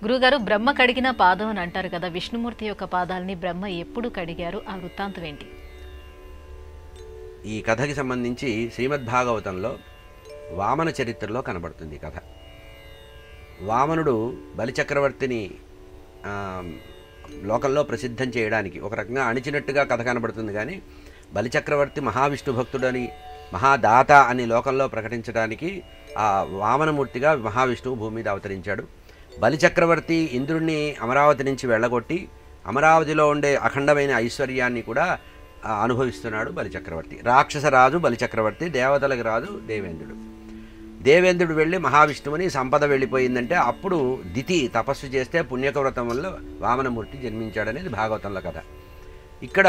గురుగారు బ్రహ్మ కడిగిన పాదం అని అంటారు కదా విష్ణుమూర్తి యొక్క పాదాలని బ్రహ్మ ఎప్పుడు కడిగారు ఆ వృత్తాంతం ఏంటి ఈ కథకి సంబంధించి శ్రీమద్ భాగవతంలో వామన చరిత్రలో కనబడుతుంది ఈ కథ వామనుడు బలిచక్రవర్తిని ఆ, లోకంలో ప్రసిద్ధం చేయడానికి ఒక రకంగా అణిచినట్టుగా కథ కనబడుతుంది కానీ బలిచక్రవర్తి మహావిష్ణు భక్తుడని మహాదాత అని లోకంలో ప్రకటించడానికి ఆ వామనమూర్తిగా మహావిష్ణువు భూమి మీద అవతరించాడు బలిచక్రవర్తి ఇంద్రుణ్ణి అమరావతి నుంచి వెళ్ళగొట్టి అమరావతిలో ఉండే అఖండమైన ఐశ్వర్యాన్ని కూడా ఆ, అనుభవిస్తున్నాడు బలిచక్రవర్తి రాక్షసరాజు బలిచక్రవర్తి దేవతలకు రాజు దేవేంద్రుడు దేవేంద్రుడు వెళ్ళి మహావిష్ణువుని సంపద వెళ్ళిపోయిందంటే అప్పుడు దితి తపస్సు చేస్తే పుణ్యకవ్రతం వల్ల వామనమూర్తి జన్మించాడనేది భాగవతంలో కథ ఇక్కడ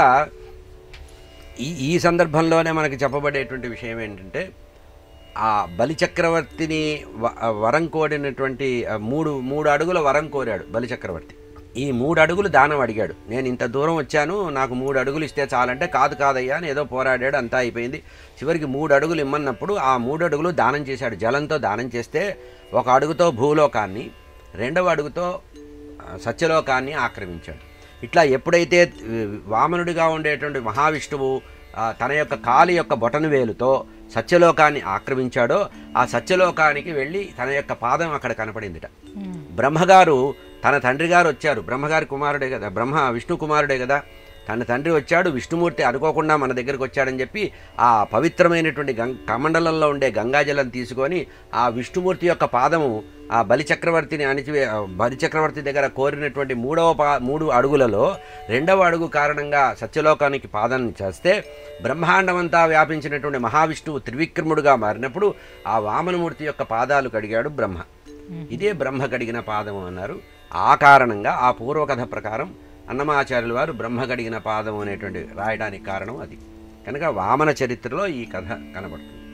ఈ ఈ సందర్భంలోనే మనకి చెప్పబడేటువంటి విషయం ఏంటంటే ఆ బలిచక్రవర్తిని వ- వరం కోరినటువంటి ఆ, మూడు మూడు అడుగుల వరం కోరాడు బలిచక్రవర్తి ఈ మూడు అడుగులు దానం అడిగాడు నేను ఇంత దూరం వచ్చాను నాకు మూడు అడుగులు ఇస్తే చాలంటే కాదు కాదయ్యా అని ఏదో పోరాడాడు అంతా అయిపోయింది చివరికి మూడు అడుగులు ఇమ్మన్నప్పుడు ఆ మూడు అడుగులు దానం చేశాడు జలంతో దానం చేస్తే ఒక అడుగుతో భూలోకాన్ని రెండవ అడుగుతో ఆ, సత్యలోకాన్ని ఆక్రమించాడు ఇట్లా ఎప్పుడైతే ఆ, వామనుడిగా ఉండేటువంటి మహావిష్ణువు ఆ, తన యొక్క కాలి యొక్క బొటను వేలుతో సత్యలోకాన్ని ఆక్రమించాడో ఆ సత్యలోకానికి వెళ్ళి తన యొక్క పాదం అక్కడ కనపడిందిట బ్రహ్మగారు తన తండ్రి గారు వచ్చారు బ్రహ్మగారి కుమారుడే కదా బ్రహ్మ విష్ణు కుమారుడే కదా తన తండ్రి వచ్చాడు విష్ణుమూర్తి అనుకోకుండా మన దగ్గరికి వచ్చాడని చెప్పి ఆ పవిత్రమైనటువంటి గం కమండలంలో ఉండే గంగాజలం తీసుకొని ఆ విష్ణుమూర్తి యొక్క పాదము ఆ బలిచక్రవర్తిని అణిచివే ఆ బలిచక్రవర్తి దగ్గర కోరినటువంటి మూడవ పా మూడు అడుగులలో రెండవ అడుగు కారణంగా సత్యలోకానికి పాదాన్ని చేస్తే బ్రహ్మాండమంతా వ్యాపించినటువంటి మహావిష్ణువు త్రివిక్రముడుగా మారినప్పుడు ఆ వామనమూర్తి యొక్క పాదాలు కడిగాడు బ్రహ్మ ఇదే బ్రహ్మ కడిగిన పాదము అన్నారు ఆ కారణంగా ఆ పూర్వకథ ప్రకారం అన్నమాచార్యుల వారు బ్రహ్మ కడిగిన పాదం అనేటువంటి రాయడానికి కారణం అది కనుక వామన చరిత్రలో ఈ కథ కనబడుతుంది